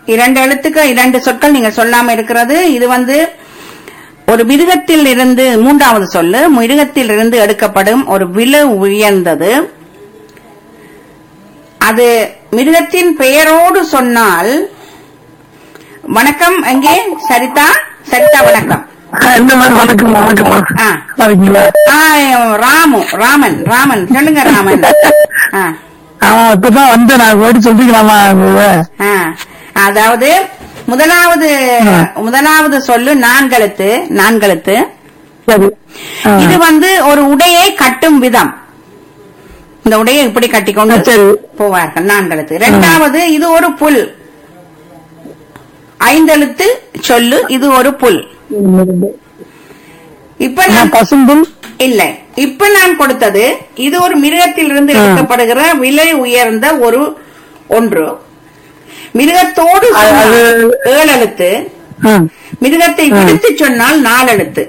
இரண்டு எழுத்துக்கு இரண்டு சொற்கள் நீங்க சொல்லாம இருக்கிறது இது வந்து ஒரு மிருகத்தில் இருந்து மூன்றாவது சொல்லு மிருகத்தில் இருந்து எடுக்கப்படும் ஒரு விலை உயர்ந்தது அது மிருகத்தின் பெயரோடு சொன்னால் வணக்கம் எங்கே சரிதா சரிதா வணக்கம் இந்த மாதிரி வணக்கம் வணக்கம் ஆ. இருக்கீங்களா ஆ, ராமு ராமன் ராமன் சொல்லுங்க ராமன் ஆ ஆஹ் இப்பதான் வந்தேன் நான் வேடி சொல்றீங்களாமா ஆ, அதாவது முதலாவது முதலாவது சொல்லு நான்கெழுத்து நான்கெழுத்து சரி ஆ. இது வந்து ஒரு உடையை கட்டும் விதம் இந்த உடையை இப்படி கட்டிக்கொண்டு ஆ, சரி. போவார்கள் நான்கெழுத்து இரண்டாவது இது ஒரு புல் ஐந்தெழுத்து சொல்லு இது ஒரு புல் இப்ப ஆ, நான் பசும்புல் இல்ல இப்ப நான் கொடுத்தது இது ஒரு மிருகத்திலிருந்து ஆ. எடுக்கப்படுகிற விலை உயர்ந்த ஒரு ஒன்று மிருகத்தோடு அது- சொன்னால் அது- ஏழு எழுத்து ஆ. மிருகத்தை ஆ. விடுத்து சொன்னால் நாலு எழுத்து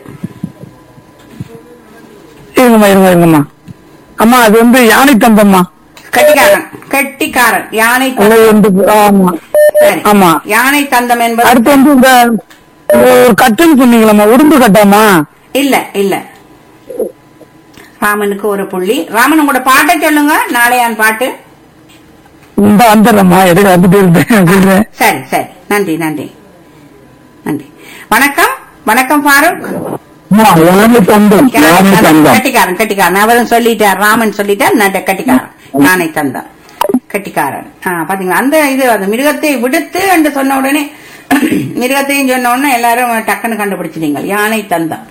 இருங்கம்மா இருங்க இருங்கம்மா அம்மா அது வந்து யானை தந்தம்மா கட்டிக்காரன் கட்டிக்காரன் யானை அது தந்தம் வந்து ஆமா சரி. ஆமா. யானை தந்தம் என்பது அடுத்து வந்து இந்த இந்த ஒரு கட்டுன்னு சொன்னீங்களாம்மா உடும்பு கட்டாமா இல்ல இல்ல ராமனுக்கு ஒரு புள்ளி ராமன் உங்களோட பாட்டை சொல்லுங்க நாளையான் பாட்டு இந்த வந்துடுறேம்மா எதுக்கு வந்துட்டு இருந்தேன் சொல்றேன் சரி சரி நன்றி நன்றி நன்றி வணக்கம் வணக்கம் ஃபாரூக் அம்மா, யானை தந்தம் யானை தந்தம் கட்டிக்காரன் கட்டிக்காரன் அவரும் சொல்லிட்டார் ராமன் சொல்லிட்டார் நட கட்டிக்காரன் யானை தந்தம் கட்டிக்காரன் ஆ, பாத்தீங்களா அந்த இது அந்த மிருகத்தை விடுத்து என்று சொன்ன உடனே மிருகத்தையும் சொன்ன உடனே எல்லாரும் டக்குன்னு கண்டுபிடிச்சிட்டீங்க யானை தந்தம்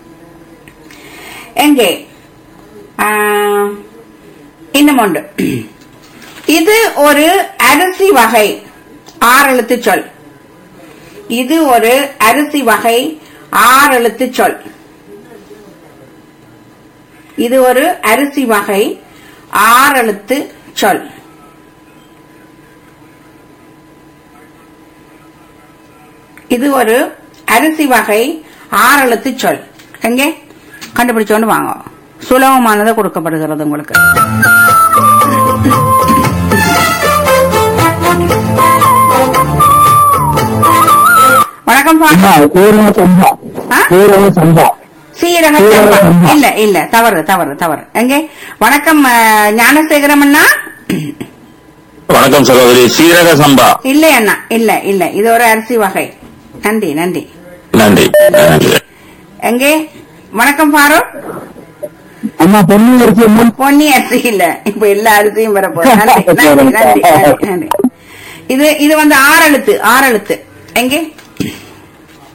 எங்கே ஆ, இன்னும் ஒன்று இது ஒரு அரிசி வகை ஆறு எழுத்து சொல் இது ஒரு அரிசி வகை ஆறு எழுத்து சொல் இது ஒரு அரிசி வகை ஆறு எழுத்து சொல் இது ஒரு அரிசி வகை ஆறு எழுத்து சொல் எங்கே கண்டுபிடிச்சோண்டு வாங்க சுலபமானது கொடுக்கப்படுகிறது உங்களுக்கு வணக்கம் அம்மா, பாண்டி ஊரக சம்பா ஆ? ஊரக சம்பா சீரக சீரக சம்பா. சம்பா. இல்ல இல்ல தவறு தவறு தவறு எங்கே வணக்கம் அஹ், ஞானசேகரம் அண்ணா வணக்கம் சகோதரி சீரக சம்பா இல்ல அண்ணா இல்ல இல்ல இது ஒரு அரிசி வகை நன்றி நன்றி நன்றி நன்றி எங்கே வணக்கம் பாரு அம்மா பொண்ணு அரிசி முன் பொன்னி அரிசி இல்ல இப்ப எல்லா அரிசியும் வரப்போகுது நன்றி நன்றி நன்றி நன்றி நன்றி இது இது வந்து ஆறு எழுத்து ஆறு எழுத்து எங்கே